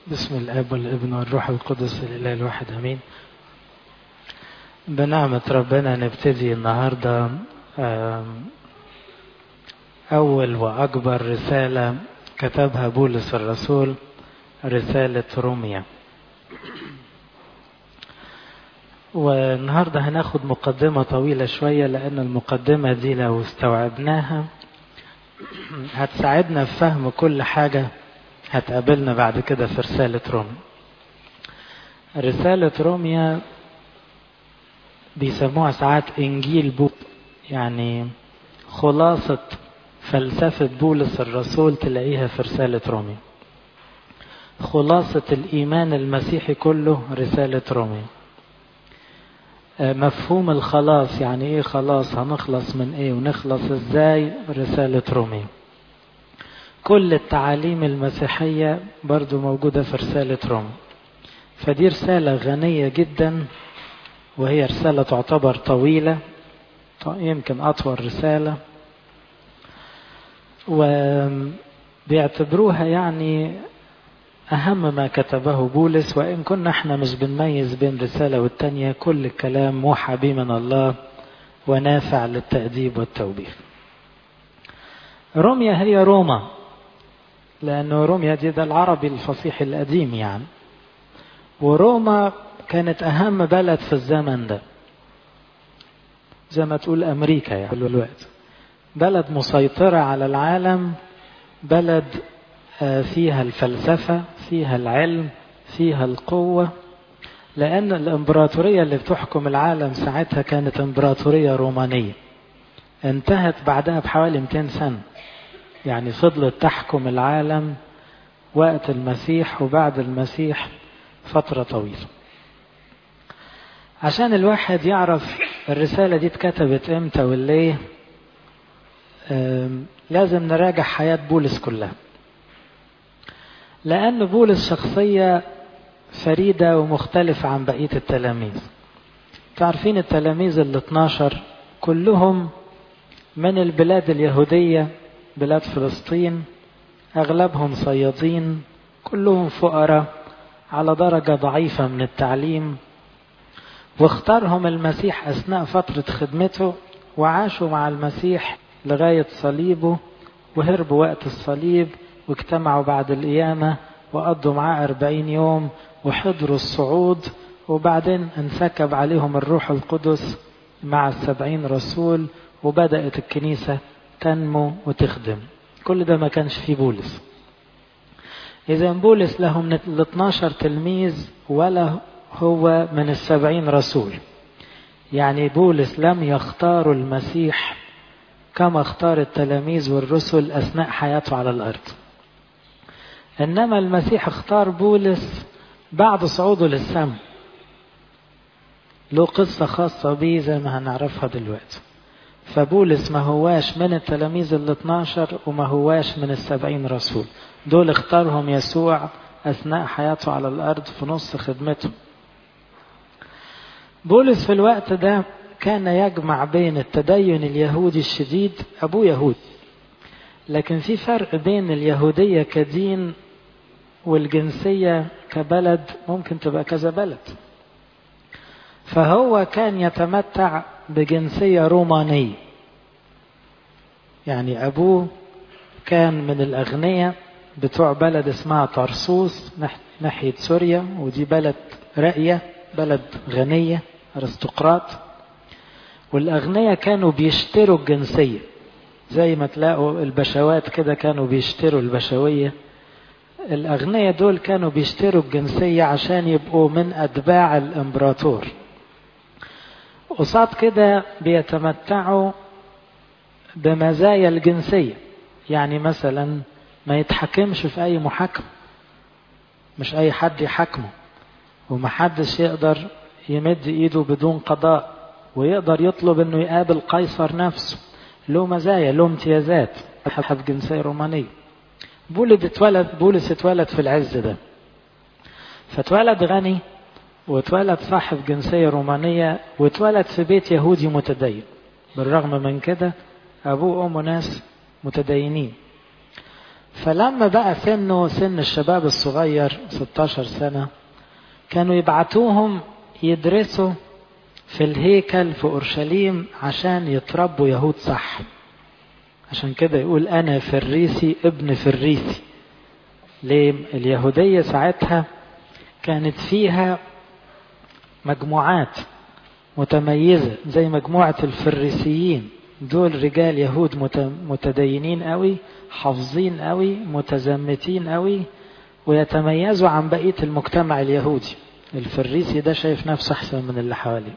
بسم الاب والابن والروح القدس الاله الواحد امين بنعمة ربنا نبتدي النهاردة أول وأكبر رسالة كتبها بولس الرسول رسالة روميا والنهاردة هناخد مقدمة طويلة شوية لأن المقدمة دي لو استوعبناها هتساعدنا في فهم كل حاجة هتقابلنا بعد كده في رسالة روميا رسالة روميا بيسموها ساعات إنجيل بوب يعني خلاصة فلسفة بولس الرسول تلاقيها في رسالة روميا خلاصة الإيمان المسيحي كله رسالة روميا مفهوم الخلاص يعني ايه خلاص هنخلص من ايه ونخلص ازاي رسالة روميا كل التعاليم المسيحية برضو موجودة في رسالة روميا فدي رسالة غنية جدا وهي رسالة تعتبر طويلة يمكن أطول رسالة وبيعتبروها يعني أهم ما كتبه بولس وإن كنا احنا مش بنميز بين رسالة والتانية كل الكلام موحى به من الله ونافع للتأديب والتوبيخ روميا هي روما لأنه روميا دي ده العربي الفصيح القديم يعني وروما كانت أهم بلد في الزمن ده زي ما تقول أمريكا يعني الوقت بلد مسيطرة على العالم بلد فيها الفلسفة فيها العلم فيها القوة لأن الإمبراطورية اللي بتحكم العالم ساعتها كانت إمبراطورية رومانية انتهت بعدها بحوالي 200 سنة يعني فضلت تحكم العالم وقت المسيح وبعد المسيح فترة طويلة عشان الواحد يعرف الرسالة دي اتكتبت امتى وليه لازم نراجع حياة بولس كلها لأن بولس شخصية فريدة ومختلفة عن بقية التلاميذ تعرفين التلاميذ ال 12 كلهم من البلاد اليهودية بلاد فلسطين أغلبهم صيادين كلهم فقراء على درجة ضعيفة من التعليم واختارهم المسيح أثناء فترة خدمته وعاشوا مع المسيح لغاية صليبه وهربوا وقت الصليب واجتمعوا بعد القيامة وقضوا معاه أربعين يوم وحضروا الصعود وبعدين انسكب عليهم الروح القدس مع السبعين رسول وبدأت الكنيسة تنمو وتخدم كل ده ما كانش فيه بولس إذا بولس له من ال 12 تلميذ ولا هو من السبعين رسول يعني بولس لم يختار المسيح كما اختار التلاميذ والرسل أثناء حياته على الأرض إنما المسيح اختار بولس بعد صعوده للسماء له قصة خاصة بيه زي ما هنعرفها دلوقتي فبولس ما هواش من التلاميذ ال 12 وما هواش من السبعين رسول دول اختارهم يسوع أثناء حياته على الأرض في نص خدمته بولس في الوقت ده كان يجمع بين التدين اليهودي الشديد أبوه يهود لكن في فرق بين اليهودية كدين والجنسية كبلد ممكن تبقى كذا بلد فهو كان يتمتع بجنسية رومانية يعني أبوه كان من الأغنياء بتوع بلد اسمها طرسوس ناحية سوريا ودي بلد راقية بلد غنية أرستقراط والأغنياء كانوا بيشتروا الجنسية زي ما تلاقوا البشوات كده كانوا بيشتروا البشوية الأغنياء دول كانوا بيشتروا الجنسية عشان يبقوا من أتباع الإمبراطور قصاد كده بيتمتعوا بمزايا الجنسية يعني مثلا ما يتحكمش في أي محاكمة مش أي حد يحاكمه ومحدش يقدر يمد إيده بدون قضاء ويقدر يطلب انه يقابل قيصر نفسه له مزايا له امتيازات حسب جنسية رومانية بولد اتولد بولس اتولد في العز ده فاتولد غني واتولد صاحب جنسية رومانية واتولد في بيت يهودي متدين بالرغم من كده أبوه وأمه ناس متدينين فلما بقى سنه سن الشباب الصغير 16 سنة كانوا يبعتوهم يدرسوا في الهيكل في أورشليم عشان يتربوا يهود صح عشان كده يقول أنا فريسي ابن فريسي ليه اليهودية ساعتها كانت فيها مجموعات متميزة زي مجموعة الفريسيين دول رجال يهود متدينين قوي حافظين قوي متزمتين قوي ويتميزوا عن بقية المجتمع اليهودي الفريسي ده شايف نفسه أحسن من اللي حواليه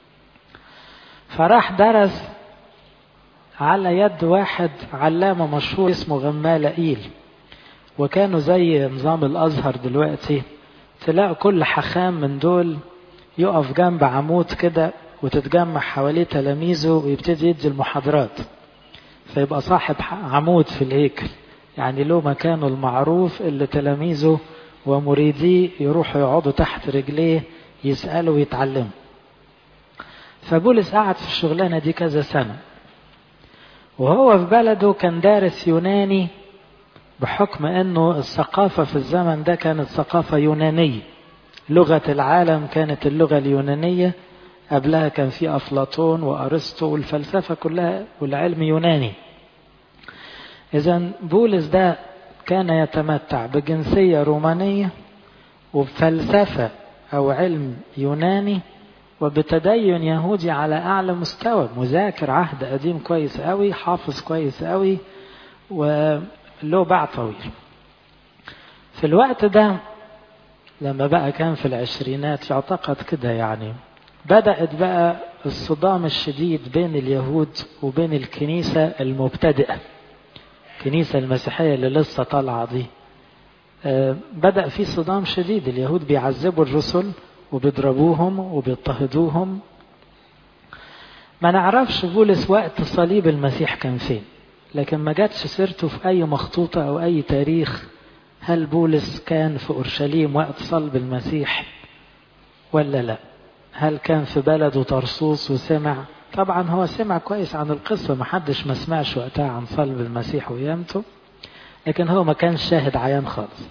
فراح درس على يد واحد علامة مشهور اسمه غمالائيل وكانوا زي نظام الأزهر دلوقتي تلاقوا كل حخام من دول يقف جنب عمود كده وتتجمع حواليه تلاميذه ويبتدي يدي المحاضرات فيبقى صاحب عمود في الهيكل يعني له مكانه المعروف اللي تلاميذه ومريديه يروحوا يقعدوا تحت رجليه يسألوا ويتعلموا فبولس قعد في الشغلانة دي كذا سنة وهو في بلده كان دارس يوناني بحكم انه الثقافة في الزمن ده كانت ثقافة يونانية لغة العالم كانت اللغة اليونانية قبلها كان في أفلاطون وأرسطو والفلسفة كلها والعلم يوناني إذا بولس ده كان يتمتع بجنسية رومانية وبفلسفة أو علم يوناني وبتدين يهودي على أعلى مستوى مذاكر عهد قديم كويس قوي حافظ كويس قوي وله باع طويل في الوقت ده لما بقى كان في العشرينات يعتقد كده يعني بدأت بقى الصدام الشديد بين اليهود وبين الكنيسة المبتدئة الكنيسة المسيحية اللي لسه طالعة دي بدأ في صدام شديد اليهود بيعذبوا الرسل وبيضربوهم وبيضطهدوهم ما نعرفش بولس وقت صليب المسيح كان فين لكن ما جاتش سيرته في أي مخطوطة أو أي تاريخ هل بولس كان في أورشليم وقت صلب المسيح ولا لا هل كان في بلده طرسوس وسمع طبعا هو سمع كويس عن القصة ما حدش ما سمعش وقتها عن صلب المسيح وقيامته لكن هو ما كانش شاهد عيان خالص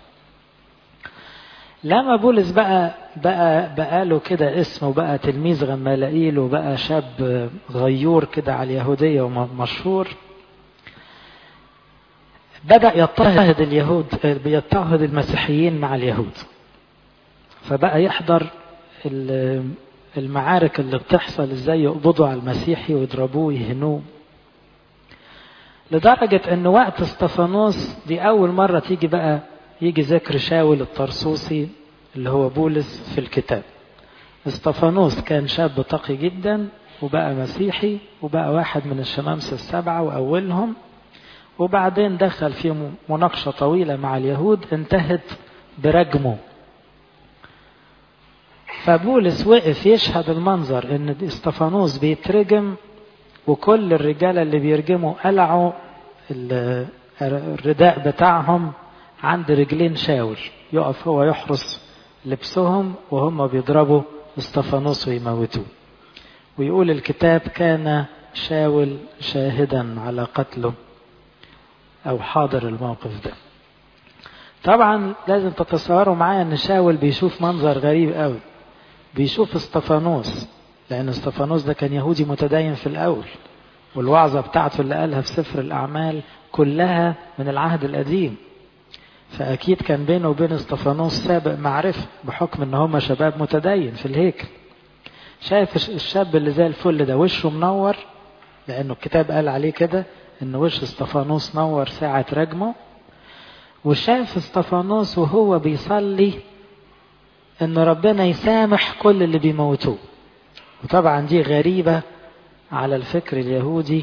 لما بولس بقى بقى بقى له كده اسم وبقى تلميذ غمالائيل وبقى شاب غيور كده على اليهودية ومشهور بدأ يضطهد اليهود بيضطهد المسيحيين مع اليهود فبقى يحضر المعارك اللي بتحصل ازاي يقبضوا على المسيحي ويضربوه ويهنوه لدرجة ان وقت استفانوس دي اول مرة تيجي بقى يجي ذكر شاول الطرسوسي اللي هو بولس في الكتاب استفانوس كان شاب تقي جدا وبقى مسيحي وبقى واحد من الشمامسة السبعة وأولهم وبعدين دخل في مناقشة طويلة مع اليهود انتهت برجمه فبولس وقف يشهد المنظر ان استفانوس بيترجم وكل الرجالة اللي بيرجموا قلعوا الرداء بتاعهم عند رجلين شاول يقف هو يحرس لبسهم وهم بيضربوا استفانوس ويموتوه ويقول الكتاب كان شاول شاهدا على قتله او حاضر الموقف ده طبعا لازم تتصوروا معايا ان شاول بيشوف منظر غريب قوي بيشوف استفانوس لان استفانوس ده كان يهودي متدين في الاول والوعظة بتاعته اللي قالها في سفر الاعمال كلها من العهد القديم فأكيد كان بينه وبين استفانوس سابق معرفة بحكم إن هما شباب متدين في الهيكل شايف الشاب اللي زي الفل ده وشه منور لأنه الكتاب قال عليه كده إن وش استفانوس نور ساعة رجمه وشاف استفانوس وهو بيصلي إن ربنا يسامح كل اللي بيموتوه وطبعا دي غريبة على الفكر اليهودي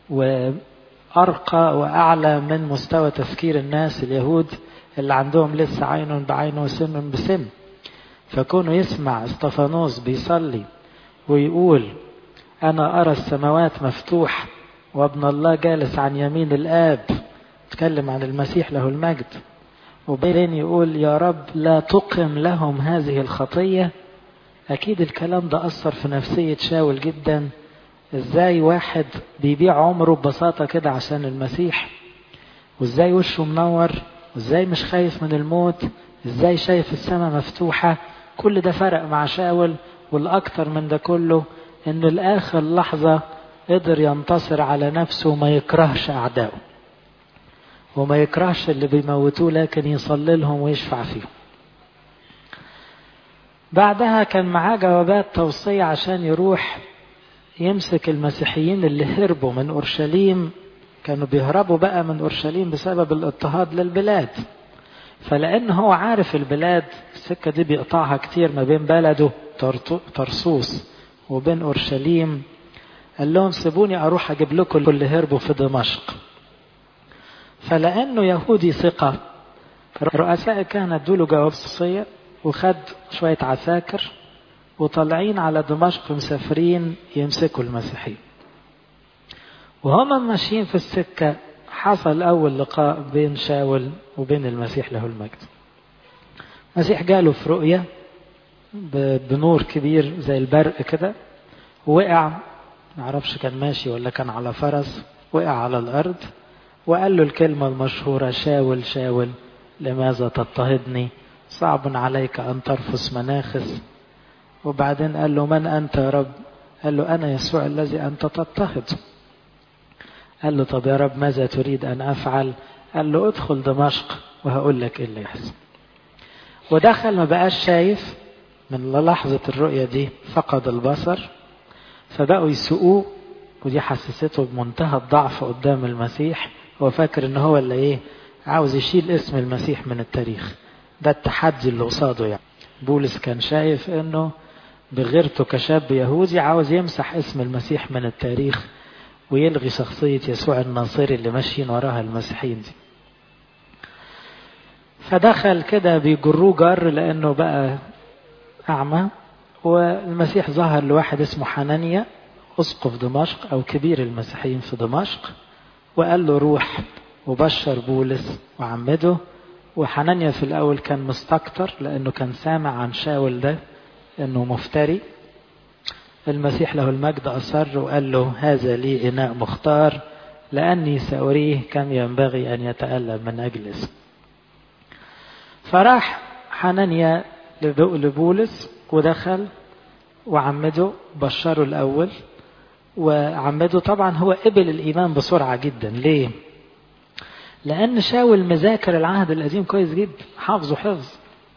وأرقى وأعلى من مستوى تفكير الناس اليهود اللي عندهم لسه عين بعين وسن بسن فكونه يسمع استفانوس بيصلي ويقول أنا أرى السماوات مفتوحة وابن الله جالس عن يمين الآب تكلم عن المسيح له المجد وبعدين يقول يا رب لا تقم لهم هذه الخطية أكيد الكلام ده أثر في نفسية شاول جدا إزاي واحد بيبيع عمره ببساطة كده عشان المسيح وازاي وشه منور وازاي مش خايف من الموت ازاي شايف السماء مفتوحة كل ده فرق مع شاول والأكتر من ده كله إنه لآخر لحظة قدر ينتصر على نفسه وما يكرهش أعدائه وما يكرهش اللي بيموتوه لكن يصلي لهم ويشفع فيهم بعدها كان معاه جوابات توصية عشان يروح يمسك المسيحيين اللي هربوا من أورشليم كانوا بيهربوا بقى من أورشليم بسبب الاضطهاد للبلاد فلأن هو عارف البلاد السكة دي بيقطعها كتير ما بين بلده طرسوس وبين أورشليم قال لهم سيبوني أروح أجيب لكم اللي هربوا في دمشق فلأنه يهودي ثقة رؤساء كانت ادوا له جواب صية وخد شوية عساكر وطالعين على دمشق مسافرين يمسكوا المسيحيين وهم ماشيين في السكة حصل أول لقاء بين شاول وبين المسيح له المجد المسيح جاله في رؤية بنور كبير زي البرق كده وقع معرفش كان ماشي ولا كان على فرس وقع على الأرض وقال له الكلمة المشهورة شاول شاول لماذا تضطهدني صعب عليك أن ترفس مناخس وبعدين قال له من أنت يا رب قال له أنا يسوع الذي أنت تضطهد قال له طب يا رب ماذا تريد أن أفعل قال له ادخل دمشق وهقول لك إيه اللي يحصل ودخل ما بقاش شايف من لحظة الرؤية دي فقد البصر فبقوا يسوقوه ودي حسسته بمنتهى الضعف قدام المسيح هو فاكر ان هو اللي ايه عاوز يشيل اسم المسيح من التاريخ ده التحدي اللي قصاده يعني بولس كان شايف انه بغيرته كشاب يهودي عاوز يمسح اسم المسيح من التاريخ ويلغي شخصية يسوع الناصري اللي ماشيين وراها المسيحيين دي فدخل كده بيجروه جر لأنه بقى أعمى والمسيح ظهر لواحد اسمه حنانيا أسقف دمشق أو كبير المسيحيين في دمشق وقال له روح وبشر بولس وعمده وحنانيا في الأول كان مستكتر لأنه كان سامع عن شاول ده أنه مفتري المسيح له المجد أصر وقال له هذا لي إناء مختار لأني سأريه كم ينبغي أن يتألم من أجل اسم فراح حنانيا لبولس ودخل وعمده بشره الأول وعمده طبعا هو قبل الإيمان بسرعة جدا ليه؟ لأن شاول مذاكر العهد القديم كويس جدا حافظه حفظ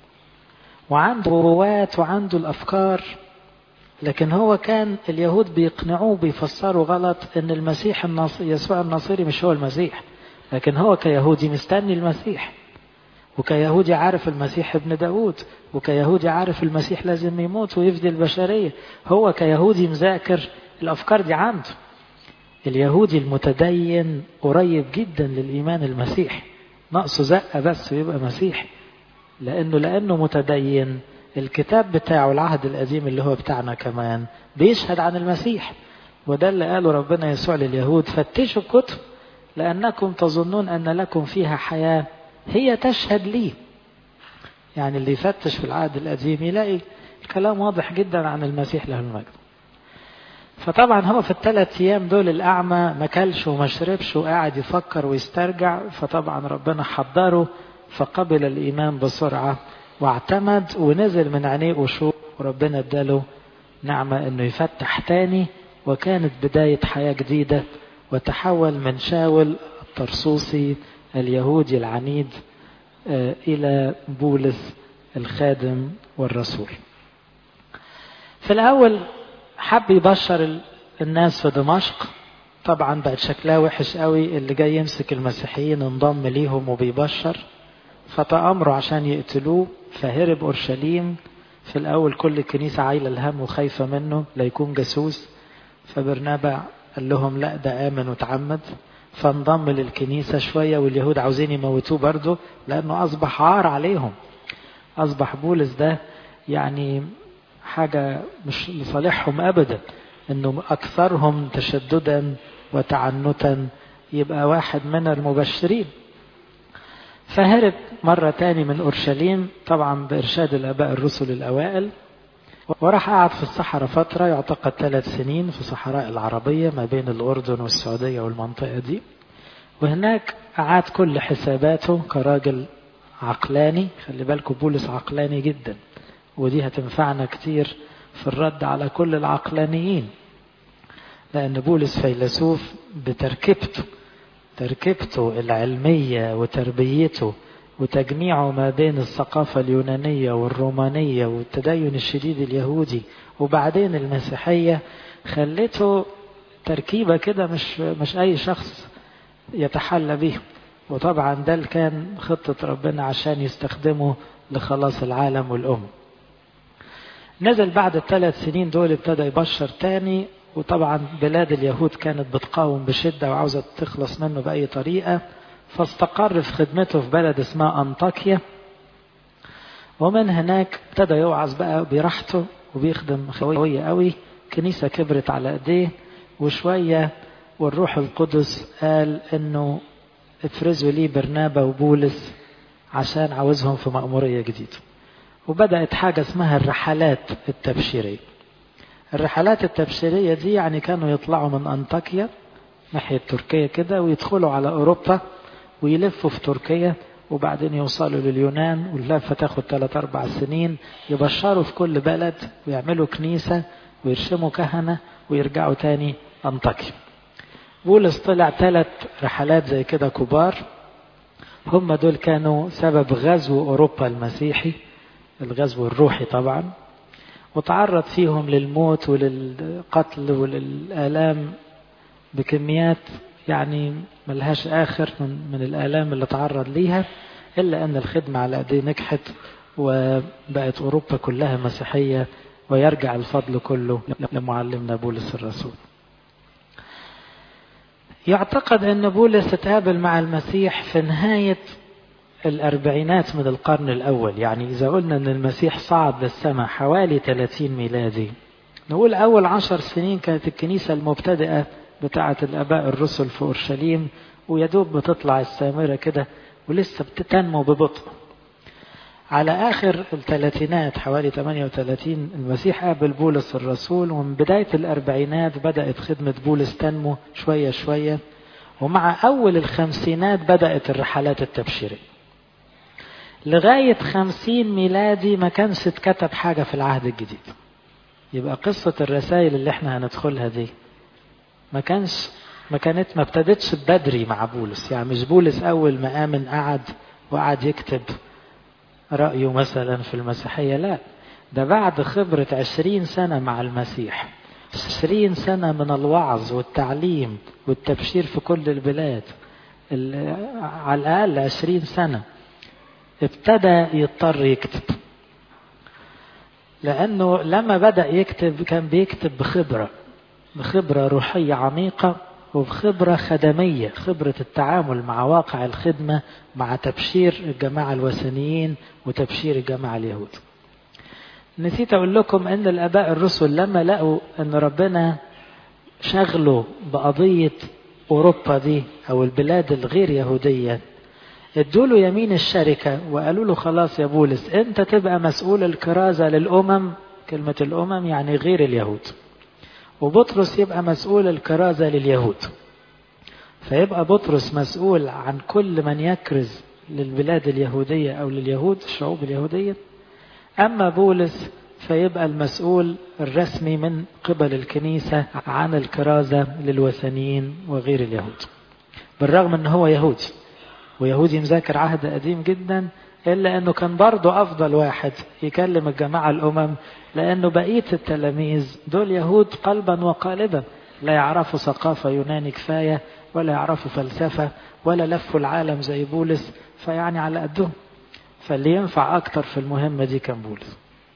وعنده رواات وعنده الأفكار لكن هو كان اليهود بيقنعوه بيفسروا غلط ان المسيح الناصر يسوع الناصري مش هو المسيح لكن هو كيهودي مستني المسيح وكيهودي عارف المسيح ابن داود وكيهودي عارف المسيح لازم يموت ويفدي البشرية هو كيهودي مذاكر الأفكار دي عنده اليهودي المتدين قريب جدا للإيمان المسيح ناقصه زقة بس ويبقى مسيح لأنه لأنه متدين الكتاب بتاعه العهد القديم اللي هو بتاعنا كمان بيشهد عن المسيح وده اللي قاله ربنا يسوع لليهود فتشوا الكتب لأنكم تظنون أن لكم فيها حياة هي تشهد لي يعني اللي يفتش في العهد القديم يلاقي الكلام واضح جدا عن المسيح له المجد فطبعا هو في الثلاث ايام دول الاعمى ما كلش وما شربش وقاعد يفكر ويسترجع فطبعا ربنا حضره فقبل الايمان بسرعه واعتمد ونزل من عينيه قشور وربنا اداله نعمه انه يفتح تاني وكانت بدايه حياه جديده وتحول من شاول الطرسوسي اليهودي العنيد الى بولس الخادم والرسول في الاول حب يبشر الناس في دمشق طبعا بقت شكلها وحش قوي اللي جاي يمسك المسيحيين انضم ليهم وبيبشر فتأمروا عشان يقتلوه فهرب أورشليم في الأول كل الكنيسة عايلة الهم وخايفة منه لا يكون جاسوس فبرنابا قال لهم لا ده آمن وتعمد فانضم للكنيسة شوية واليهود عاوزين يموتوه برضه لأنه أصبح عار عليهم أصبح بولس ده يعني حاجة مش لصالحهم أبدا أنه أكثرهم تشددا وتعنتا يبقى واحد من المبشرين فهرب مرة تاني من أورشليم طبعا بإرشاد الآباء الرسل الأوائل وراح قعد في الصحراء فترة يعتقد ثلاث سنين في صحراء العربية ما بين الأردن والسعودية والمنطقة دي وهناك أعاد كل حساباته كراجل عقلاني خلي بالكم بولس عقلاني جدا ودي هتنفعنا كتير في الرد على كل العقلانيين لأن بولس فيلسوف بتركيبته تركيبته العلمية وتربيته وتجميعه ما بين الثقافة اليونانية والرومانية والتدين الشديد اليهودي وبعدين المسيحية خلته تركيبة كده مش مش أي شخص يتحلى به وطبعا ده اللي كان خطة ربنا عشان يستخدمه لخلاص العالم والأمم نزل بعد الثلاث سنين دول ابتدى يبشر تاني وطبعا بلاد اليهود كانت بتقاوم بشدة وعاوزة تخلص منه بأي طريقة فاستقر في خدمته في بلد اسمها أنطاكيا ومن هناك ابتدى يوعظ بقى براحته وبيخدم خوية قوي كنيسة كبرت على ايديه وشوية والروح القدس قال انه افرزوا لي برنابا وبولس عشان عاوزهم في مأمورية جديدة وبدأت حاجة اسمها الرحلات التبشيرية الرحلات التبشيرية دي يعني كانوا يطلعوا من أنطاكيا ناحية تركيا كده ويدخلوا على أوروبا ويلفوا في تركيا وبعدين يوصلوا لليونان واللفة تاخد 3 أربع سنين يبشروا في كل بلد ويعملوا كنيسة ويرشموا كهنة ويرجعوا تاني أنطاكيا بولس طلع ثلاث رحلات زي كده كبار هم دول كانوا سبب غزو أوروبا المسيحي الغزو الروحي طبعا وتعرض فيهم للموت وللقتل وللآلام بكميات يعني ملهاش آخر من, من الآلام اللي تعرض ليها إلا أن الخدمة على أيديه نجحت وبقت أوروبا كلها مسيحية ويرجع الفضل كله لمعلمنا بولس الرسول يعتقد أن بولس تقابل مع المسيح في نهاية الأربعينات من القرن الأول يعني إذا قلنا أن المسيح صعد للسماء حوالي 30 ميلادي نقول أول عشر سنين كانت الكنيسة المبتدئة بتاعة الآباء الرسل في أورشليم ويدوب بتطلع السامرة كده ولسه بتنمو ببطء على آخر الثلاثينات حوالي 38 المسيح قابل بولس الرسول ومن بداية الأربعينات بدأت خدمة بولس تنمو شوية شوية ومع أول الخمسينات بدأت الرحلات التبشيرية لغاية خمسين ميلادي ما كانش اتكتب حاجة في العهد الجديد يبقى قصة الرسائل اللي احنا هندخلها دي ما كانش ما كانت ما ابتدتش بدري مع بولس يعني مش بولس أول ما آمن قعد وقعد يكتب رأيه مثلا في المسيحية لا ده بعد خبرة عشرين سنة مع المسيح عشرين سنة من الوعظ والتعليم والتبشير في كل البلاد على الأقل عشرين سنة ابتدى يضطر يكتب لأنه لما بدأ يكتب كان بيكتب بخبرة بخبرة روحية عميقة وبخبرة خدمية خبرة التعامل مع واقع الخدمة مع تبشير الجماعة الوثنيين وتبشير الجماعة اليهود نسيت أقول لكم أن الآباء الرسل لما لقوا أن ربنا شغله بقضية أوروبا دي أو البلاد الغير يهودية ادوا له يمين الشركة وقالوا له خلاص يا بولس أنت تبقى مسؤول الكرازة للأمم كلمة الأمم يعني غير اليهود وبطرس يبقى مسؤول الكرازة لليهود فيبقى بطرس مسؤول عن كل من يكرز للبلاد اليهودية أو لليهود الشعوب اليهودية أما بولس فيبقى المسؤول الرسمي من قبل الكنيسة عن الكرازة للوثنيين وغير اليهود بالرغم أنه هو يهودي ويهودي مذاكر عهد قديم جدا إلا أنه كان برضه أفضل واحد يكلم الجماعة الأمم لأنه بقية التلاميذ دول يهود قلبا وقالبا لا يعرفوا ثقافة يوناني كفاية ولا يعرفوا فلسفة ولا لفوا العالم زي بولس فيعني على قدهم فاللي ينفع أكتر في المهمة دي كان بولس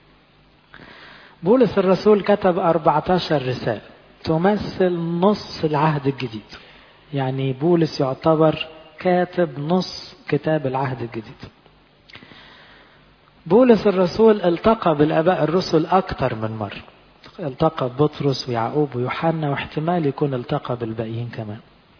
بولس الرسول كتب 14 رسالة تمثل نص العهد الجديد يعني بولس يعتبر كاتب نص كتاب العهد الجديد بولس الرسول التقى بالآباء الرسل أكثر من مرة التقى ببطرس ويعقوب ويوحنا واحتمال يكون التقى بالباقيين كمان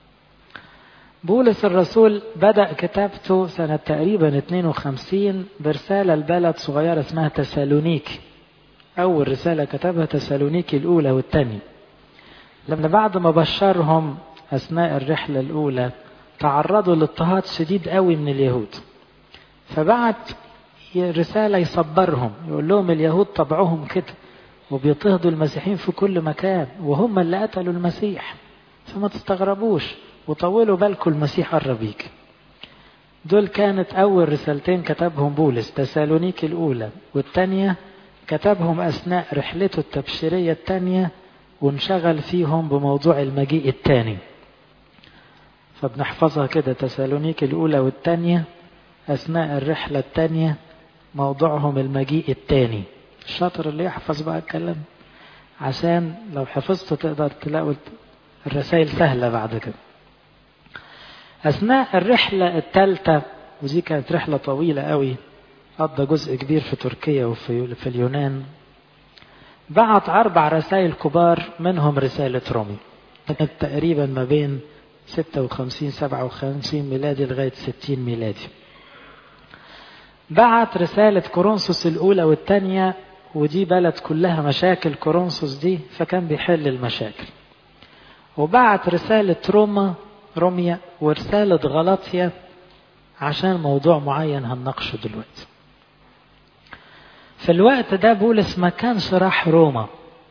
بولس الرسول بدأ كتابته سنة تقريبا 52 برسالة لبلد صغيرة اسمها تسالونيكي أول رسالة كتبها تسالونيكي الأولى والثانية لما بعد ما بشرهم أثناء الرحلة الأولى تعرضوا لاضطهاد شديد قوي من اليهود فبعت رسالة يصبرهم يقول لهم اليهود طبعهم كده وبيضطهدوا المسيحيين في كل مكان وهم اللي قتلوا المسيح فما تستغربوش وطولوا بالكم المسيح قرب يجي دول كانت أول رسالتين كتبهم بولس تسالونيك الأولى والثانية كتبهم أثناء رحلته التبشيرية الثانية وانشغل فيهم بموضوع المجيء الثاني فبنحفظها كده تسالونيك الأولى والثانية أثناء الرحلة الثانية موضوعهم المجيء الثاني الشاطر اللي يحفظ بقى الكلام عشان لو حفظته تقدر تلاقوا الرسائل سهلة بعد كده أثناء الرحلة الثالثة ودي كانت رحلة طويلة قوي قضى جزء كبير في تركيا وفي في اليونان بعت أربع رسائل كبار منهم رسالة رومي كانت تقريبا ما بين 56 57 ميلادي لغاية 60 ميلادي بعت رسالة كورنثوس الأولى والثانية ودي بلد كلها مشاكل كورنثوس دي فكان بيحل المشاكل وبعت رسالة روما روميا ورسالة غلطية عشان موضوع معين هنناقشه دلوقتي في الوقت ده بولس ما كانش راح روما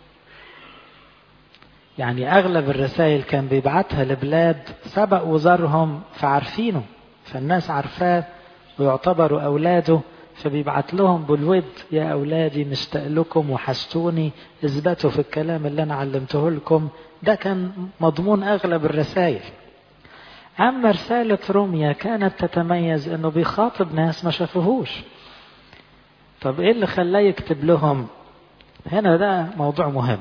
يعني أغلب الرسائل كان بيبعتها لبلاد سبق وزارهم فعارفينه فالناس عارفاه ويعتبروا أولاده فبيبعت لهم بالود يا أولادي مشتاق لكم وحشتوني اثبتوا في الكلام اللي أنا علمته لكم ده كان مضمون أغلب الرسائل أما رسالة روميا كانت تتميز أنه بيخاطب ناس ما شافوهوش طب إيه اللي خلاه يكتب لهم هنا ده موضوع مهم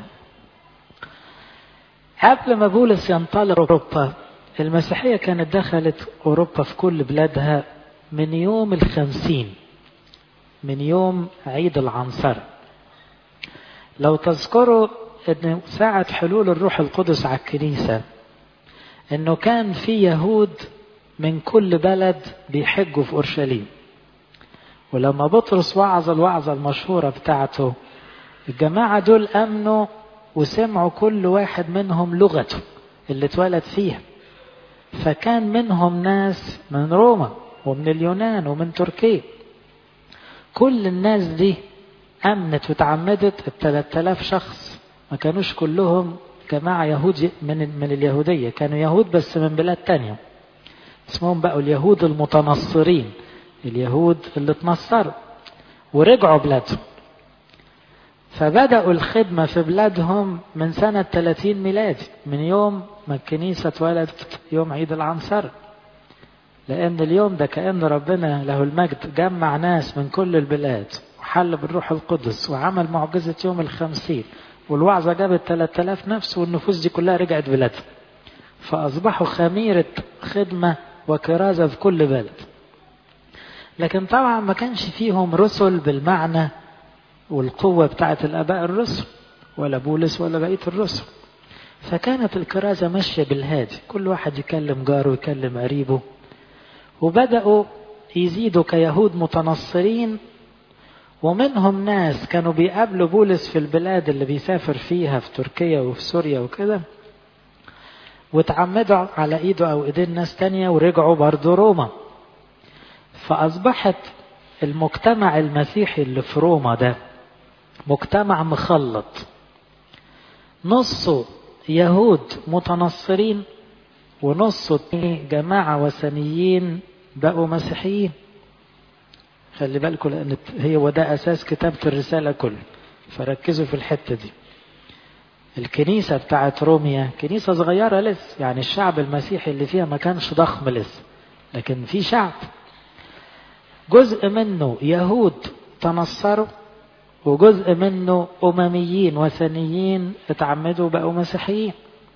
قبل ما بولس ينطلق أوروبا المسيحية كانت دخلت أوروبا في كل بلادها من يوم الخمسين من يوم عيد العنصر لو تذكروا أن ساعة حلول الروح القدس على الكنيسة أنه كان في يهود من كل بلد بيحجوا في أورشليم ولما بطرس وعظ الوعظة المشهورة بتاعته الجماعة دول أمنوا وسمعوا كل واحد منهم لغته اللي اتولد فيها فكان منهم ناس من روما ومن اليونان ومن تركيا كل الناس دي أمنت وتعمدت ال 3000 شخص ما كانوش كلهم جماعة يهود من من اليهودية كانوا يهود بس من بلاد تانية اسمهم بقوا اليهود المتنصرين اليهود اللي اتنصروا ورجعوا بلادهم فبدأوا الخدمة في بلادهم من سنة 30 ميلادي من يوم ما الكنيسة اتولدت يوم عيد العنصر لأن اليوم ده كأن ربنا له المجد جمع ناس من كل البلاد وحل بالروح القدس وعمل معجزة يوم الخمسين والوعظة جابت 3000 نفس والنفوس دي كلها رجعت بلادها فأصبحوا خميرة خدمة وكرازة في كل بلد لكن طبعا ما كانش فيهم رسل بالمعنى والقوة بتاعت الآباء الرسل ولا بولس ولا بقية الرسل فكانت الكرازة ماشية بالهادي كل واحد يكلم جاره ويكلم قريبه وبدأوا يزيدوا كيهود متنصرين ومنهم ناس كانوا بيقابلوا بولس في البلاد اللي بيسافر فيها في تركيا وفي سوريا وكده وتعمدوا على ايده او ايدين ناس تانية ورجعوا برضه روما فاصبحت المجتمع المسيحي اللي في روما ده مجتمع مخلط نصه يهود متنصرين ونصه جماعة وثنيين بقوا مسيحيين خلي بالكم لأن هي وده أساس كتابة الرسالة كله فركزوا في الحتة دي الكنيسة بتاعت روميا كنيسة صغيرة لسه يعني الشعب المسيحي اللي فيها ما كانش ضخم لسه لكن في شعب جزء منه يهود تنصروا وجزء منه أمميين وثنيين اتعمدوا بقوا مسيحيين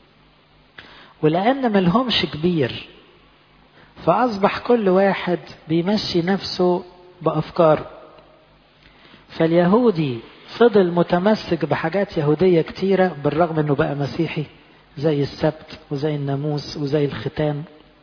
ولأن ملهمش كبير فأصبح كل واحد بيمشي نفسه بأفكاره فاليهودي فضل متمسك بحاجات يهودية كتيرة بالرغم انه بقى مسيحي زي السبت وزي الناموس وزي الختان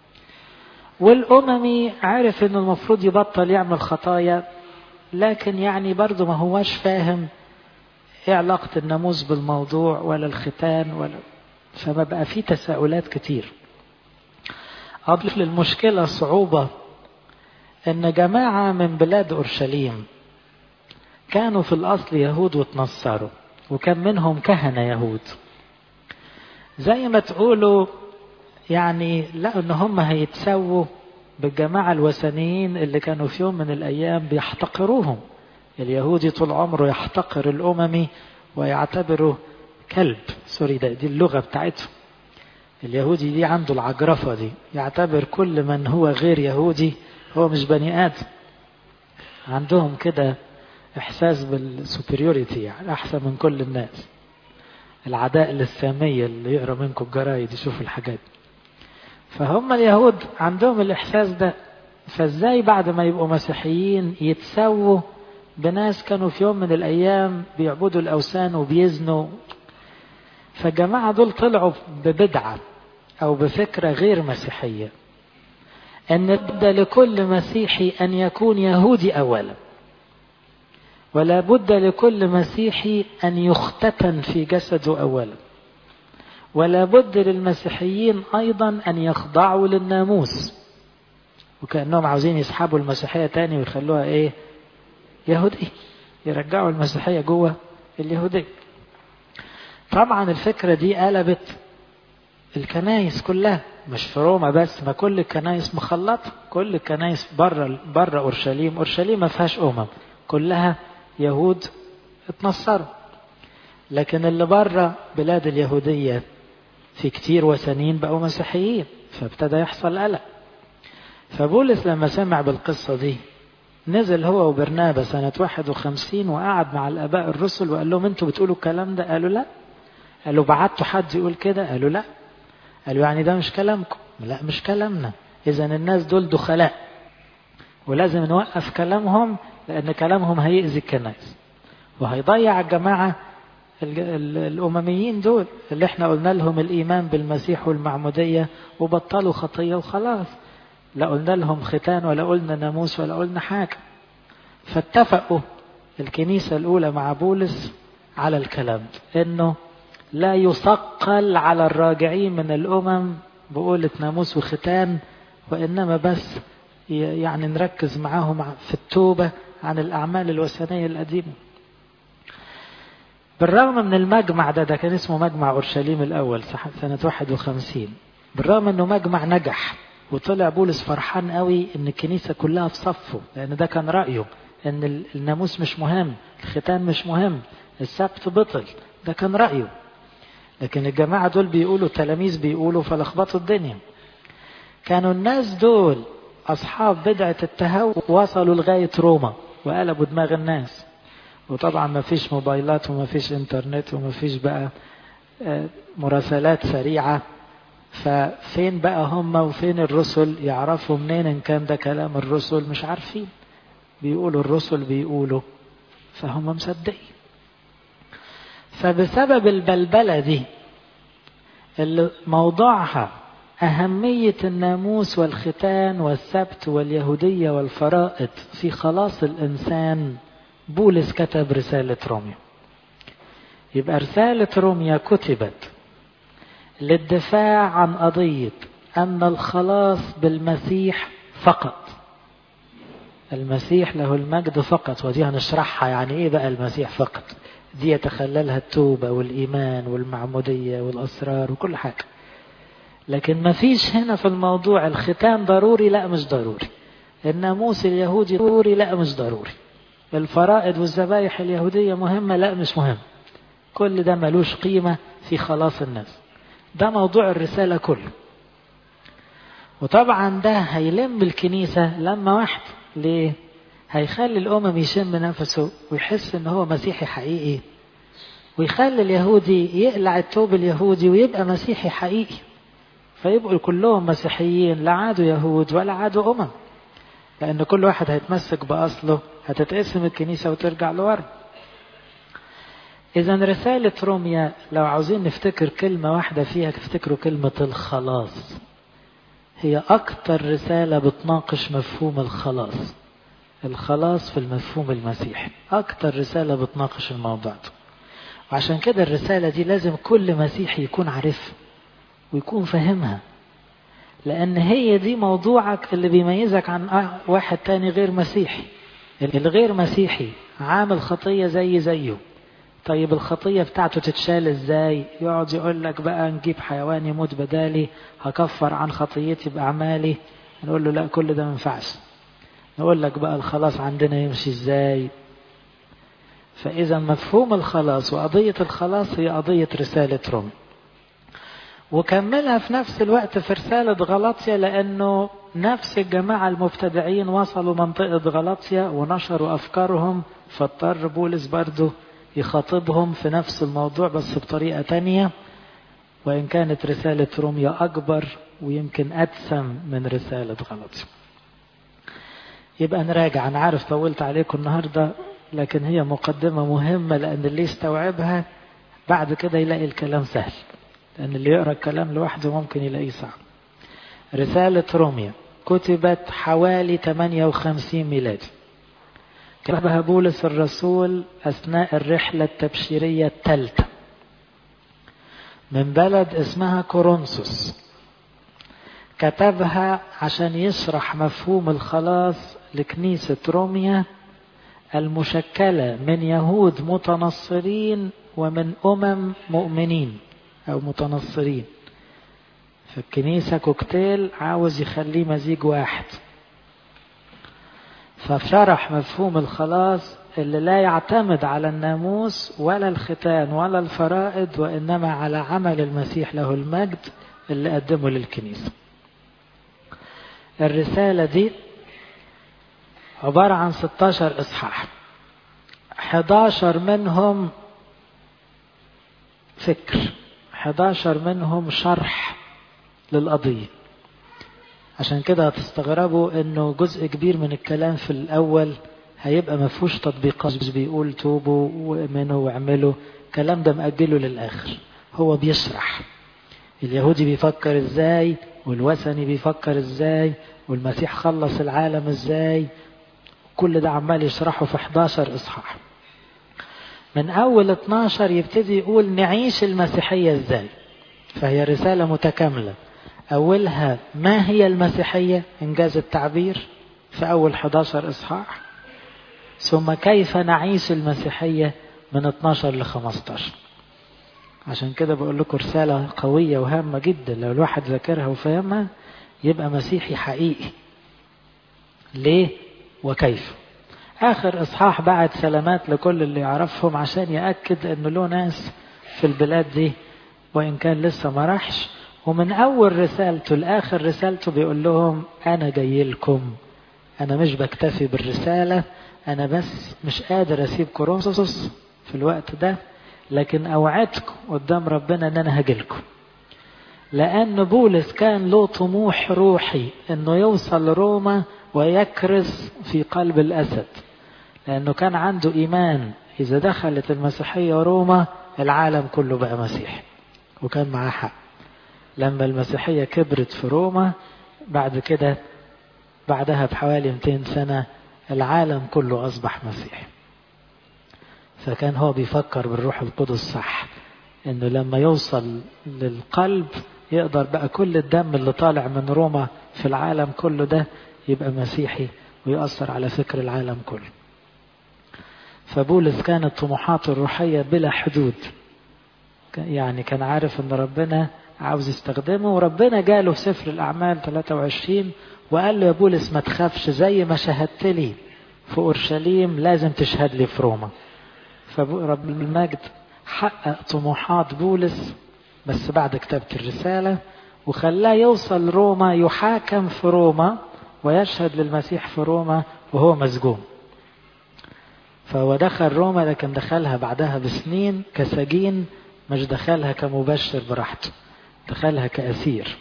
والأممي عارف انه المفروض يبطل يعمل خطايا لكن يعني برضه ما هواش فاهم ايه علاقة الناموس بالموضوع ولا الختان ولا فما بقى في تساؤلات كتير أضيف للمشكلة صعوبة إن جماعة من بلاد أورشليم كانوا في الأصل يهود وتنصروا وكان منهم كهنة يهود زي ما تقولوا يعني لقوا إن هم هيتسووا بالجماعة الوثنيين اللي كانوا في يوم من الأيام بيحتقروهم اليهودي طول عمره يحتقر الأممي ويعتبره كلب سوري ده دي اللغة بتاعتهم اليهودي دي عنده العجرفة دي يعتبر كل من هو غير يهودي هو مش بني آدم عندهم كده إحساس بالسوبريوريتي يعني أحسن من كل الناس العداء للسامية اللي يقرأ منكم الجرايد يشوف الحاجات فهم اليهود عندهم الإحساس ده فازاي بعد ما يبقوا مسيحيين يتسووا بناس كانوا في يوم من الأيام بيعبدوا الأوثان وبيزنوا فالجماعة دول طلعوا ببدعة أو بفكرة غير مسيحية أن بد لكل مسيحي أن يكون يهودي أولا ولا بد لكل مسيحي أن يختتن في جسده أولا ولا بد للمسيحيين أيضا أن يخضعوا للناموس وكأنهم عاوزين يسحبوا المسيحية تاني ويخلوها إيه يهودية يرجعوا المسيحية جوه اليهودية طبعا الفكرة دي قلبت الكنايس كلها مش في روما بس ما كل الكنايس مخلطة كل الكنايس بره بره اورشليم اورشليم ما فيهاش امم كلها يهود اتنصروا لكن اللي بره بلاد اليهودية في كتير وثنيين بقوا مسيحيين فابتدى يحصل قلق فبولس لما سمع بالقصة دي نزل هو وبرنابا سنة 51 وقعد مع الآباء الرسل وقال لهم انتوا بتقولوا الكلام ده قالوا لا قالوا بعتوا حد يقول كده قالوا لا قالوا يعني ده مش كلامكم لا مش كلامنا إذا الناس دول دخلاء ولازم نوقف كلامهم لأن كلامهم هيأذي الكنائس وهيضيع الجماعة الأمميين دول اللي احنا قلنا لهم الإيمان بالمسيح والمعمودية وبطلوا خطية وخلاص لا قلنا لهم ختان ولا قلنا ناموس ولا قلنا حاجة فاتفقوا الكنيسة الأولى مع بولس على الكلام إنه لا يثقل على الراجعين من الأمم بقولة ناموس وختان وإنما بس يعني نركز معاهم في التوبة عن الأعمال الوثنية القديمة بالرغم من المجمع ده ده كان اسمه مجمع أورشليم الأول سنة 51 بالرغم أنه مجمع نجح وطلع بولس فرحان قوي ان الكنيسة كلها في صفه لان ده كان رأيه ان الناموس مش مهم الختان مش مهم السبت بطل ده كان رأيه لكن الجماعة دول بيقولوا التلاميذ بيقولوا فلخبطوا الدنيا كانوا الناس دول أصحاب بدعة التهاو وصلوا لغاية روما وقلبوا دماغ الناس وطبعا ما فيش موبايلات وما فيش انترنت وما فيش بقى مراسلات سريعة ففين بقى هم وفين الرسل يعرفوا منين ان كان ده كلام الرسل مش عارفين بيقولوا الرسل بيقولوا فهم مصدقين فبسبب البلبلة دي اللي موضوعها أهمية الناموس والختان والسبت واليهودية والفرائض في خلاص الإنسان بولس كتب رسالة روميا يبقى رسالة روميا كتبت للدفاع عن قضية أن الخلاص بالمسيح فقط المسيح له المجد فقط ودي هنشرحها يعني ايه بقى المسيح فقط دي يتخللها التوبة والإيمان والمعمودية والأسرار وكل حاجة لكن ما فيش هنا في الموضوع الختان ضروري لا مش ضروري الناموس اليهودي ضروري لا مش ضروري الفرائض والذبايح اليهودية مهمة لا مش مهم كل ده ملوش قيمة في خلاص الناس ده موضوع الرسالة كله وطبعا ده هيلم الكنيسة لما واحدة ليه هيخلي الأمم يشم نفسه ويحس ان هو مسيحي حقيقي ويخلي اليهودي يقلع التوب اليهودي ويبقى مسيحي حقيقي فيبقوا كلهم مسيحيين لا عادوا يهود ولا عادوا أمم لأن كل واحد هيتمسك بأصله هتتقسم الكنيسة وترجع لورا إذا رسالة روميا لو عاوزين نفتكر كلمة واحدة فيها تفتكروا كلمة الخلاص هي أكتر رسالة بتناقش مفهوم الخلاص الخلاص في المفهوم المسيحي أكتر رسالة بتناقش الموضوع ده وعشان كده الرسالة دي لازم كل مسيحي يكون عارفها ويكون فاهمها لأن هي دي موضوعك اللي بيميزك عن واحد تاني غير مسيحي الغير مسيحي عامل خطية زي زيه طيب الخطية بتاعته تتشال ازاي يقعد يقول لك بقى نجيب حيوان يموت بدالي هكفر عن خطيتي بأعمالي نقول له لا كل ده ما ينفعش نقول لك بقى الخلاص عندنا يمشي ازاي فإذا مفهوم الخلاص وقضية الخلاص هي قضية رسالة روم وكملها في نفس الوقت في رسالة غلطية لأنه نفس الجماعة المبتدعين وصلوا منطقة غلطية ونشروا أفكارهم فاضطر بولس برضه يخاطبهم في نفس الموضوع بس بطريقة تانية وإن كانت رسالة روميا أكبر ويمكن أدسم من رسالة غلطية يبقى نراجع أنا عارف طولت عليكم النهاردة لكن هي مقدمة مهمة لأن اللي يستوعبها بعد كده يلاقي الكلام سهل لأن اللي يقرأ الكلام لوحده ممكن يلاقيه صعب رسالة روميا كتبت حوالي 58 ميلادي كتبها بولس الرسول أثناء الرحلة التبشيرية الثالثة من بلد اسمها كورنثوس كتبها عشان يشرح مفهوم الخلاص لكنيسة روميا المشكلة من يهود متنصرين ومن أمم مؤمنين أو متنصرين في الكنيسة كوكتيل عاوز يخليه مزيج واحد فشرح مفهوم الخلاص اللي لا يعتمد على الناموس ولا الختان ولا الفرائض وإنما على عمل المسيح له المجد اللي قدمه للكنيسة الرسالة دي عبارة عن 16 إصحاح 11 منهم فكر 11 منهم شرح للقضية عشان كده هتستغربوا انه جزء كبير من الكلام في الاول هيبقى ما فيهوش تطبيقات بيقول توبوا وامنوا واعملوا الكلام ده مأجله للاخر هو بيشرح اليهودي بيفكر ازاي والوثني بيفكر ازاي والمسيح خلص العالم ازاي كل ده عمال يشرحه في 11 اصحاح من اول 12 يبتدي يقول نعيش المسيحية ازاي فهي رسالة متكاملة أولها ما هي المسيحية إنجاز التعبير في أول 11 إصحاح ثم كيف نعيش المسيحية من 12 ل 15 عشان كده بقول لكم رسالة قوية وهامة جدا لو الواحد ذاكرها وفهمها يبقى مسيحي حقيقي ليه وكيف آخر إصحاح بعد سلامات لكل اللي يعرفهم عشان يأكد أنه له ناس في البلاد دي وإن كان لسه ما راحش ومن أول رسالته لآخر رسالته بيقول لهم أنا جاي لكم أنا مش بكتفي بالرسالة أنا بس مش قادر أسيب كورنثوس في الوقت ده لكن أوعدكم قدام ربنا أن أنا هجيلكم لأن بولس كان له طموح روحي أنه يوصل روما ويكرس في قلب الأسد لأنه كان عنده إيمان إذا دخلت المسيحية روما العالم كله بقى مسيحي وكان معاه حق لما المسيحية كبرت في روما بعد كده بعدها بحوالي 200 سنة العالم كله أصبح مسيحي فكان هو بيفكر بالروح القدس صح انه لما يوصل للقلب يقدر بقى كل الدم اللي طالع من روما في العالم كله ده يبقى مسيحي ويأثر على فكر العالم كله فبولس كانت طموحاته الروحية بلا حدود يعني كان عارف ان ربنا عاوز يستخدمه وربنا جاله في سفر الأعمال 23 وقال له يا بولس ما تخافش زي ما شهدت لي في أورشليم لازم تشهد لي في روما فرب المجد حقق طموحات بولس بس بعد كتابة الرسالة وخلاه يوصل روما يحاكم في روما ويشهد للمسيح في روما وهو مسجون فهو دخل روما لكن دخلها بعدها بسنين كسجين مش دخلها كمبشر براحته دخلها كأسير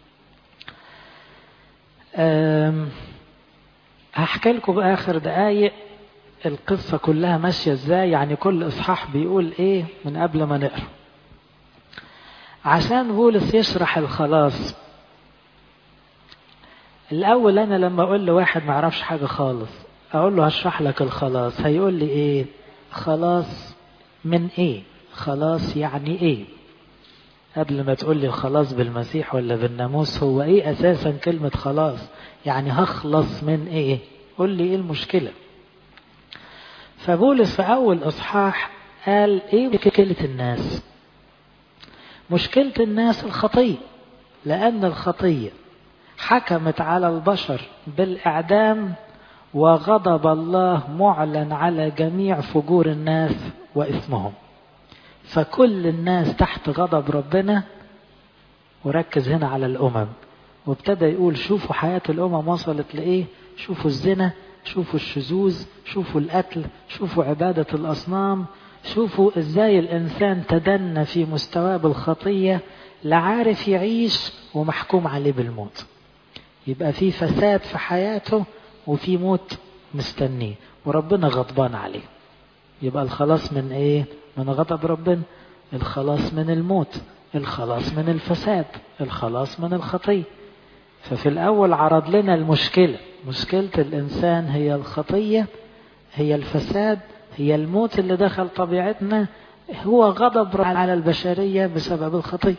هحكي لكم بآخر دقايق القصة كلها ماشية ازاي يعني كل إصحاح بيقول ايه من قبل ما نقرأ عشان بولس يشرح الخلاص الأول أنا لما أقول لواحد ما يعرفش حاجة خالص أقول له هشرح لك الخلاص هيقول لي إيه خلاص من إيه خلاص يعني إيه قبل ما تقول لي الخلاص بالمسيح ولا بالناموس هو ايه اساسا كلمة خلاص يعني هخلص من ايه قول لي ايه المشكلة فبولس في اول اصحاح قال ايه مشكلة الناس مشكلة الناس الخطية لان الخطية حكمت على البشر بالاعدام وغضب الله معلن على جميع فجور الناس واثمهم فكل الناس تحت غضب ربنا وركز هنا على الأمم وابتدى يقول شوفوا حياة الأمم وصلت لإيه شوفوا الزنا شوفوا الشذوذ شوفوا القتل شوفوا عبادة الأصنام شوفوا إزاي الإنسان تدنى في مستواه بالخطية لعارف يعيش ومحكوم عليه بالموت يبقى في فساد في حياته وفي موت مستنيه وربنا غضبان عليه يبقى الخلاص من ايه من غضب ربنا الخلاص من الموت الخلاص من الفساد الخلاص من الخطية ففي الأول عرض لنا المشكلة مشكلة الإنسان هي الخطية هي الفساد هي الموت اللي دخل طبيعتنا هو غضب على البشرية بسبب الخطية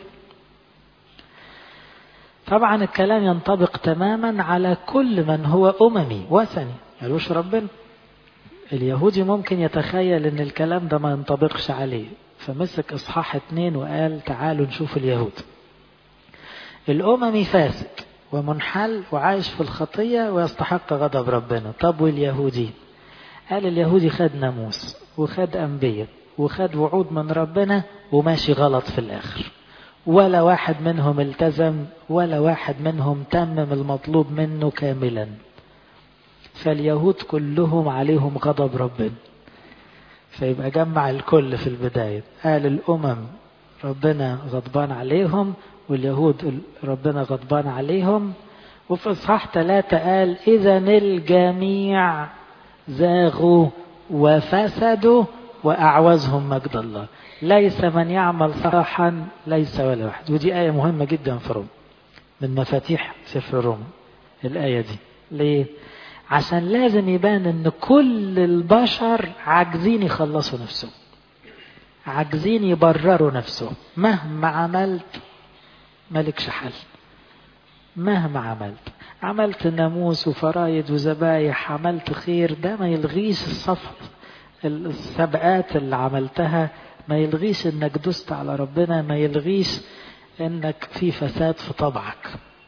طبعا الكلام ينطبق تماما على كل من هو أممي وثني يلوش ربنا اليهودي ممكن يتخيل ان الكلام ده ما ينطبقش عليه فمسك اصحاح اتنين وقال تعالوا نشوف اليهود الاممي فاسد ومنحل وعايش في الخطية ويستحق غضب ربنا طب واليهودي قال اليهودي خد ناموس وخد انبياء وخد وعود من ربنا وماشي غلط في الاخر ولا واحد منهم التزم ولا واحد منهم تمم المطلوب منه كاملا فاليهود كلهم عليهم غضب ربنا فيبقى جمع الكل في البداية قال الأمم ربنا غضبان عليهم واليهود ربنا غضبان عليهم وفي إصحاح ثلاثة قال إذا الجميع زاغوا وفسدوا وأعوزهم مجد الله ليس من يعمل صلاحا ليس ولا واحد ودي آية مهمة جدا في روم من مفاتيح سفر روم الآية دي ليه؟ عشان لازم يبان ان كل البشر عاجزين يخلصوا نفسهم عاجزين يبرروا نفسهم مهما عملت مالكش حل مهما عملت عملت ناموس وفرايد وذبايح عملت خير ده ما يلغيش الصف السبقات اللي عملتها ما يلغيش انك دست على ربنا ما يلغيش انك في فساد في طبعك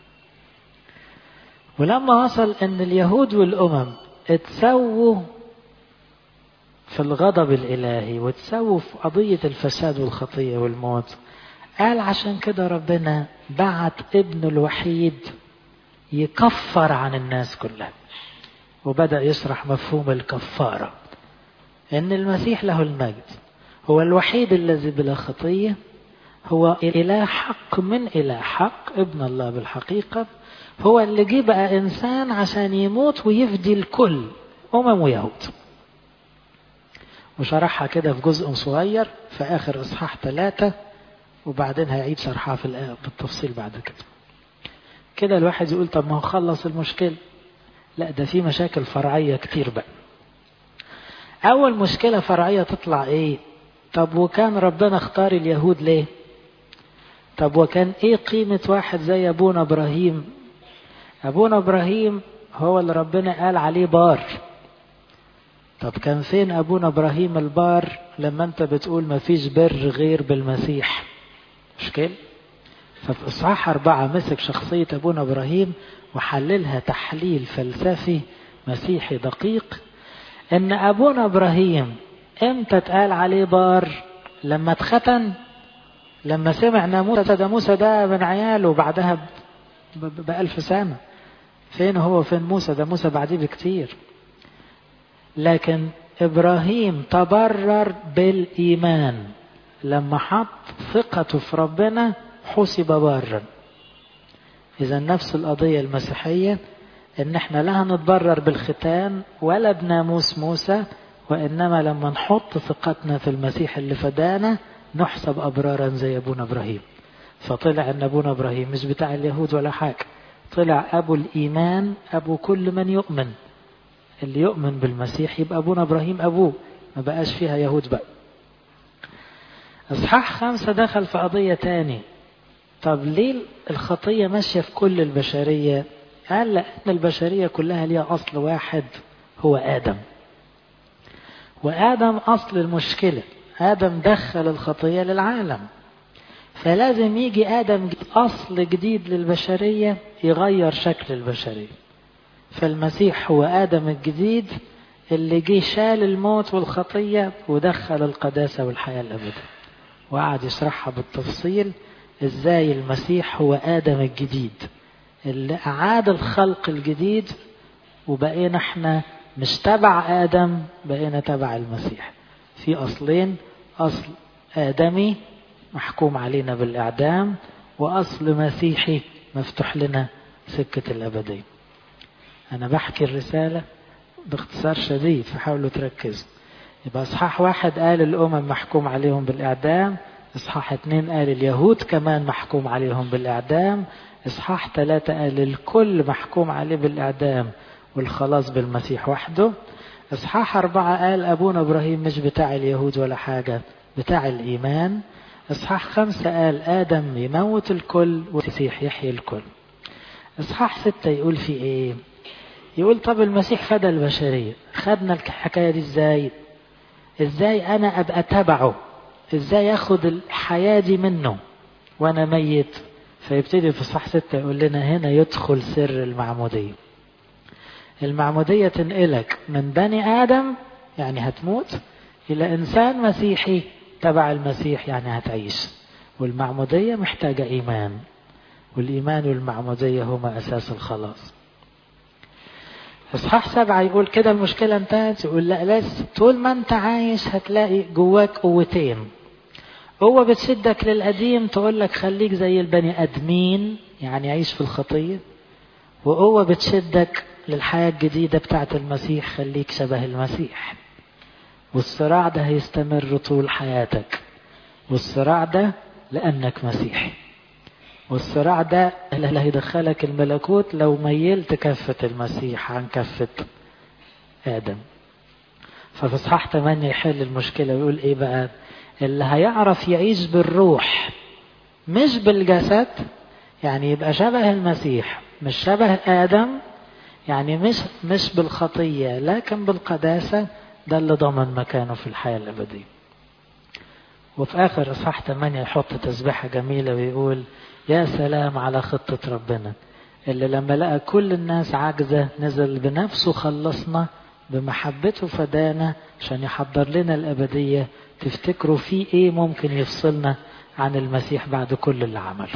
ولما وصل ان اليهود والامم اتسووا في الغضب الالهي وتسووا في قضيه الفساد والخطيه والموت قال عشان كده ربنا بعت ابنه الوحيد يكفر عن الناس كلها وبدا يشرح مفهوم الكفاره ان المسيح له المجد هو الوحيد الذي بلا خطيه هو اله حق من اله حق ابن الله بالحقيقه هو اللي جه بقى إنسان عشان يموت ويفدي الكل أمم ويهود وشرحها كده في جزء صغير في آخر إصحاح ثلاثة وبعدين هيعيد شرحها في الآية بالتفصيل بعد كده كده الواحد يقول طب ما هو خلص المشكلة لا ده في مشاكل فرعية كتير بقى أول مشكلة فرعية تطلع إيه طب وكان ربنا اختار اليهود ليه طب وكان إيه قيمة واحد زي أبونا إبراهيم أبونا إبراهيم هو اللي ربنا قال عليه بار طب كان فين أبونا إبراهيم البار لما أنت بتقول ما فيش بر غير بالمسيح مش كده ففي إصحاح أربعة مسك شخصية أبونا إبراهيم وحللها تحليل فلسفي مسيحي دقيق إن أبونا إبراهيم إمتى اتقال عليه بار لما اتختن لما سمع ان موسى ده موسى ده من عياله بعدها بألف سنة فين هو فين موسى ده موسى بعديه بكتير لكن إبراهيم تبرر بالإيمان لما حط ثقته في ربنا حسب بارا إذا نفس القضية المسيحية إن إحنا لا هنتبرر بالختان ولا بناموس موسى وإنما لما نحط ثقتنا في المسيح اللي فدانا نحسب أبرارا زي أبونا إبراهيم فطلع أن أبونا إبراهيم مش بتاع اليهود ولا حاجة طلع أبو الإيمان أبو كل من يؤمن اللي يؤمن بالمسيح يبقى أبونا إبراهيم أبوه ما بقاش فيها يهود بقى إصحاح خمسة دخل في قضية تاني طب ليه الخطية ماشية في كل البشرية قال لأن البشرية كلها ليها أصل واحد هو آدم وآدم أصل المشكلة آدم دخل الخطية للعالم فلازم يجي آدم أصل جديد للبشرية يغير شكل البشرية فالمسيح هو آدم الجديد اللي جه شال الموت والخطية ودخل القداسة والحياة الأبدية وقعد يشرحها بالتفصيل ازاي المسيح هو آدم الجديد اللي أعاد الخلق الجديد وبقينا احنا مش تبع آدم بقينا تبع المسيح في أصلين أصل آدمي محكوم علينا بالإعدام وأصل مسيحي مفتوح لنا سكة الأبدية أنا بحكي الرسالة باختصار شديد فحاولوا تركزوا يبقى إصحاح واحد قال الأمم محكوم عليهم بالإعدام إصحاح اتنين قال اليهود كمان محكوم عليهم بالإعدام إصحاح ثلاثة قال الكل محكوم عليه بالإعدام والخلاص بالمسيح وحده إصحاح أربعة قال أبونا إبراهيم مش بتاع اليهود ولا حاجة بتاع الإيمان إصحاح خمسة قال آدم يموت الكل والمسيح يحيي الكل إصحاح ستة يقول في إيه يقول طب المسيح فدى البشرية خدنا الحكاية دي إزاي إزاي أنا أبقى تبعه إزاي أخد الحياة دي منه وأنا ميت فيبتدي في صح ستة يقول لنا هنا يدخل سر المعمودية المعمودية تنقلك من بني آدم يعني هتموت إلى إنسان مسيحي تبع المسيح يعني هتعيش والمعمودية محتاجة إيمان والإيمان والمعمودية هما أساس الخلاص إصحاح سبعة يقول كده المشكلة انتهت يقول لا لسه طول ما أنت عايش هتلاقي جواك قوتين قوة بتشدك للقديم تقول لك خليك زي البني آدمين يعني عيش في الخطية وقوة بتشدك للحياة الجديدة بتاعت المسيح خليك شبه المسيح والصراع ده هيستمر طول حياتك والصراع ده لأنك مسيحي والصراع ده اللي هيدخلك الملكوت لو ميلت كفة المسيح عن كفة آدم ففي إصحاح 8 يحل المشكلة ويقول إيه بقى اللي هيعرف يعيش بالروح مش بالجسد يعني يبقى شبه المسيح مش شبه آدم يعني مش مش بالخطية لكن بالقداسة ده اللي ضمن مكانه في الحياة الأبدية وفي آخر إصحاح 8 يحط تسبيحة جميلة ويقول يا سلام على خطة ربنا اللي لما لقى كل الناس عاجزة نزل بنفسه خلصنا بمحبته فدانا عشان يحضر لنا الأبدية تفتكروا في إيه ممكن يفصلنا عن المسيح بعد كل اللي عمله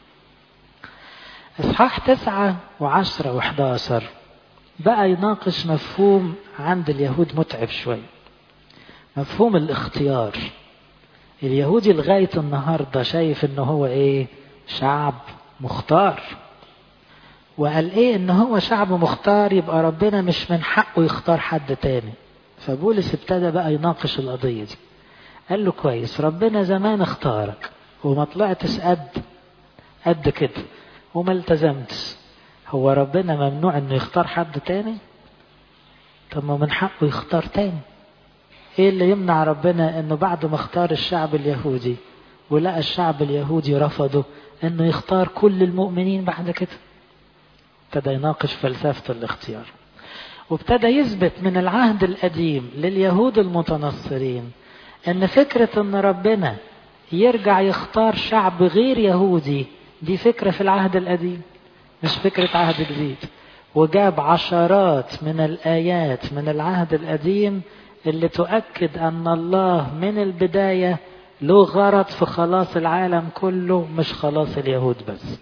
إصحاح تسعة وعشرة وحداشر بقى يناقش مفهوم عند اليهود متعب شوية مفهوم الاختيار اليهودي لغاية النهاردة شايف انه هو ايه شعب مختار وقال ايه ان هو شعب مختار يبقى ربنا مش من حقه يختار حد تاني فبولس ابتدى بقى يناقش القضية دي قال له كويس ربنا زمان اختارك وما طلعتش قد قد كده وما التزمتش هو ربنا ممنوع انه يختار حد تاني طب ما من حقه يختار تاني ايه اللي يمنع ربنا انه بعد ما اختار الشعب اليهودي ولقى الشعب اليهودي رفضه انه يختار كل المؤمنين بعد كده ابتدى يناقش فلسفة الاختيار وابتدى يثبت من العهد القديم لليهود المتنصرين ان فكرة ان ربنا يرجع يختار شعب غير يهودي دي فكرة في العهد القديم مش فكرة عهد جديد وجاب عشرات من الآيات من العهد القديم اللي تؤكد أن الله من البداية له غرض في خلاص العالم كله مش خلاص اليهود بس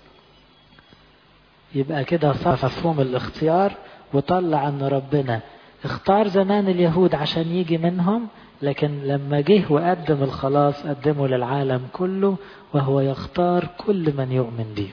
يبقى كده صار مفهوم الاختيار وطلع أن ربنا اختار زمان اليهود عشان يجي منهم لكن لما جه وقدم الخلاص قدمه للعالم كله وهو يختار كل من يؤمن به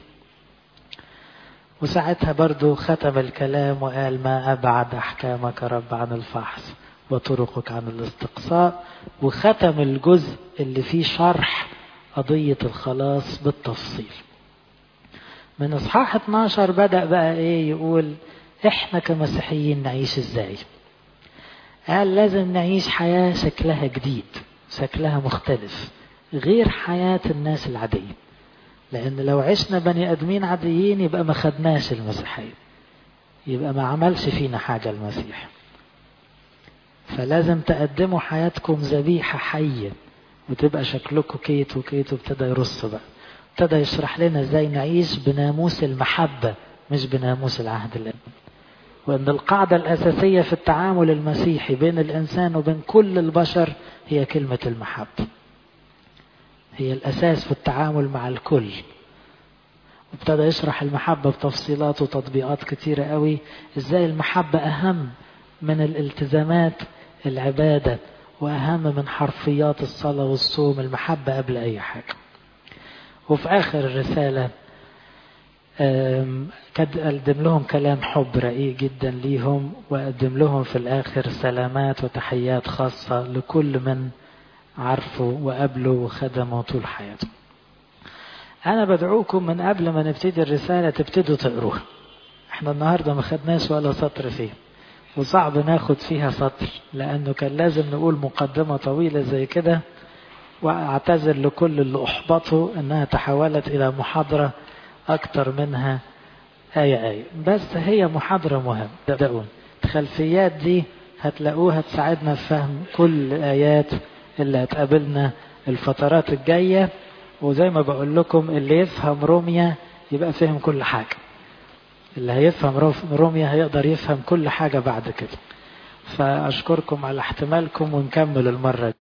وساعتها برضو ختم الكلام وقال ما أبعد أحكامك رب عن الفحص وطرقك عن الاستقصاء وختم الجزء اللي فيه شرح قضية الخلاص بالتفصيل من اصحاح 12 بدأ بقى ايه يقول احنا كمسيحيين نعيش ازاي قال لازم نعيش حياة شكلها جديد شكلها مختلف غير حياة الناس العادية لأن لو عشنا بني آدمين عاديين يبقى ما خدناش المسيحية يبقى ما عملش فينا حاجة المسيح فلازم تقدموا حياتكم ذبيحة حية وتبقى شكلكم كيت وكيت وابتدى يرص بقى ابتدى يشرح لنا ازاي نعيش بناموس المحبة مش بناموس العهد القديم وان القاعدة الاساسية في التعامل المسيحي بين الانسان وبين كل البشر هي كلمة المحبة هي الاساس في التعامل مع الكل وابتدى يشرح المحبة بتفصيلات وتطبيقات كتيرة قوي ازاي المحبة اهم من الالتزامات العبادة واهم من حرفيات الصلاة والصوم المحبة قبل اي حاجة وفي اخر الرسالة قدم لهم كلام حب رقيق جدا ليهم وقدم لهم في الآخر سلامات وتحيات خاصة لكل من عرفه وقبله وخدمه طول حياته أنا بدعوكم من قبل ما نبتدي الرسالة تبتدوا تقروها احنا النهاردة ما خدناش ولا سطر فيه وصعب ناخد فيها سطر لأنه كان لازم نقول مقدمة طويلة زي كده وأعتذر لكل اللي أحبطوا أنها تحولت إلى محاضرة أكتر منها آية آية بس هي محاضرة مهمة صدقوني الخلفيات دي هتلاقوها تساعدنا في فهم كل الآيات اللي هتقابلنا الفترات الجاية وزي ما بقول لكم اللي يفهم روميا يبقى فهم كل حاجة اللي هيفهم روميا هيقدر يفهم كل حاجة بعد كده فأشكركم على احتمالكم ونكمل المرة دي.